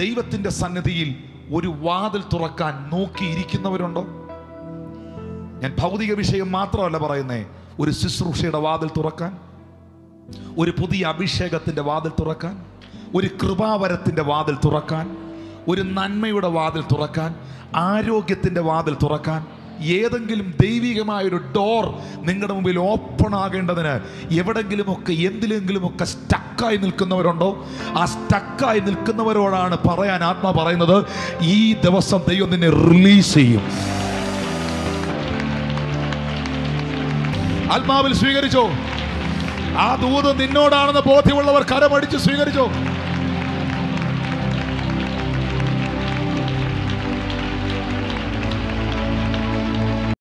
ദൈവത്തിന്റെ സന്നിധിയിൽ ഒരു വാതിൽ തുറക്കാൻ നോക്കിയിരിക്കുന്നവരുണ്ടോ ഞാൻ ഭൗതിക വിഷയം മാത്രമല്ല പറയുന്നേ ഒരു ശുശ്രൂഷയുടെ വാതിൽ തുറക്കാൻ ഒരു പുതിയ അഭിഷേകത്തിന്റെ വാതിൽ തുറക്കാൻ ഒരു കൃപാവരത്തിന്റെ വാതിൽ തുറക്കാൻ ഒരു നന്മയുടെ വാതിൽ തുറക്കാൻ ആരോഗ്യത്തിന്റെ വാതിൽ തുറക്കാൻ ഏതെങ്കിലും ദൈവികമായൊരു ഡോർ നിങ്ങളുടെ മുമ്പിൽ ഓപ്പൺ ആകേണ്ടതിന് എവിടെങ്കിലുമൊക്കെ എന്തിലെങ്കിലുമൊക്കെ സ്റ്റക്കായി നിൽക്കുന്നവരുണ്ടോ ആ സ്റ്റക്കായി നിൽക്കുന്നവരോടാണ് പറയാൻ ആത്മാ പറയുന്നത് ഈ ദിവസം ദൈവം നിന്നെ റിലീസ് ചെയ്യും ആത്മാവിൽ സ്വീകരിച്ചോ ആ ദൂത് നിന്നോടാണെന്ന് ബോധ്യമുള്ളവർ കരമടിച്ച് സ്വീകരിച്ചോ